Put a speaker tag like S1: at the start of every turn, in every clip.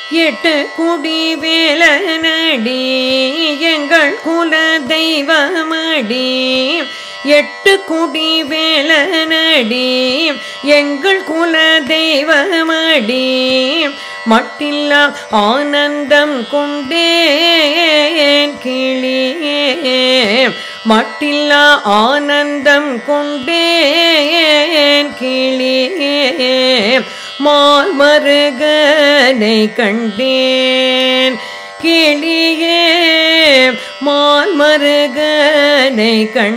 S1: எட்டு குடி வேலனடி எங்கள் குல தெய்வமடி எட்டு குடி வேலனடி எங்கள் குல தெய்வமடி மட்டில்லா ஆனந்தம் கொண்டேன் கிளியே மட்டில்லா ஆனந்தம் கொண்டேன் கிளியே மால் மருகனை கண்டேன் கிளியே மால் மருகனை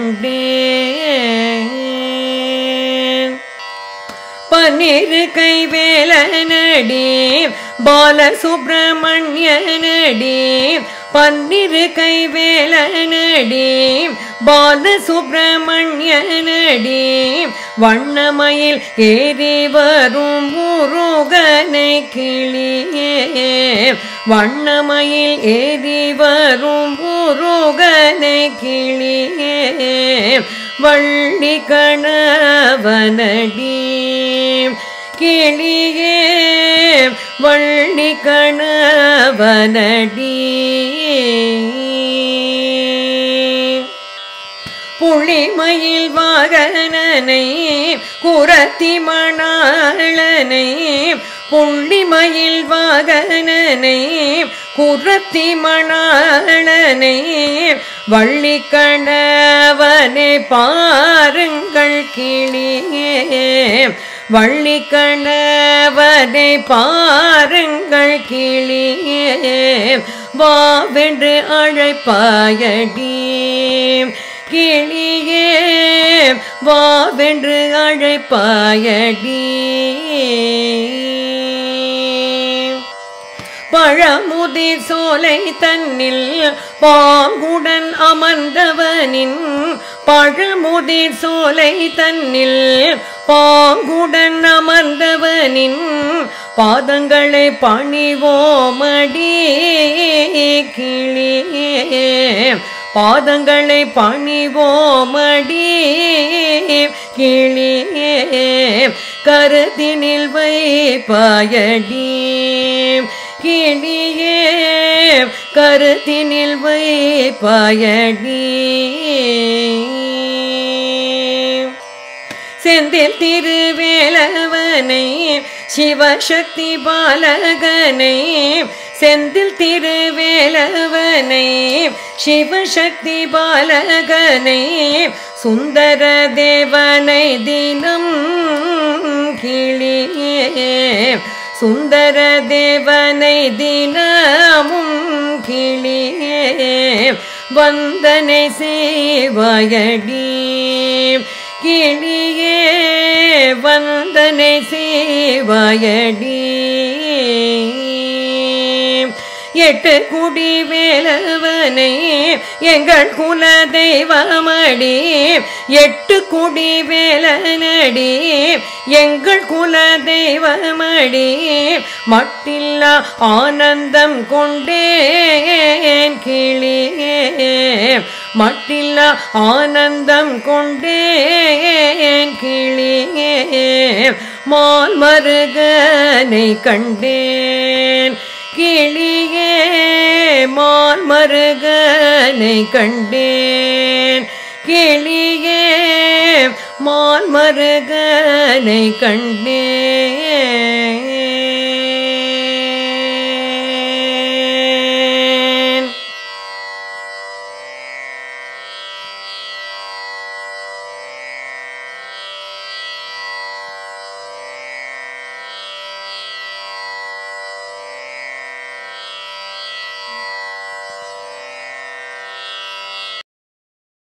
S1: கண்டேன் பன்னிரு கைவேலனடி பாலசுப்ரமணியனடி பன்னிரு கைவேலனடி பாலசுப்ரமணியனடி வண்ணமயில் ஏறி வரும் முருகனை கிளியே வண்ணமயில் ஏறி வரும் முருகனை கிளியே வள்ளி கணவனடி கிளியே வள்ளி கணவனடி புளிமயில் வாகனனை குரத்தி மணாளனை புள்ளிமயில் வாகனனை குரத்தி மணாளனை வள்ளி கணவனை பாருங்கள் கிளியே வள்ளி கணவனை பாருங்கள் கிளியே வாவென்று அழைப்பாயடி கிளியே வாவென்று அழைப்பாயடி பழமுதிர் சோலை தன்னில் பாங்குடன் அமர்ந்தவனின் பழமுதிர் சோலை தன்னில் பாங்குடன் அமர்ந்தவனின் பாதங்களை பணிவோமடி கிளியே பாதங்களை பணிவோமடி கிளியே கருத்தினில் வைப்பாயடி கிளியே கருத்தினில் வைப்பாயடி செந்தில் திருவேலவனை சிவசக்தி பாலகனை செந்தில் திருவேலவனை சிவசக்தி பாலகனை சுந்தர தேவனை தினம் கிளியே சுந்தர தேவனை தினமும் கிளியே வந்தனை சேவாயடி கிளியே வந்தனை சேவாயடி எட்டு குடி வேலவனை எங்கள் குல தெய்வமடி எட்டு குடி வேலனடி எங்கள் குல தெய்வமடி மட்டில்லா ஆனந்தம் கொண்டேன் கிளியே மட்டில்லா ஆனந்தம் கொண்டேன் கிளியே மால் மருகனை கண்டேன் கிளியே மால் மருகனை கண்டேன் கிளியே மால் மருகனை கண்டேன்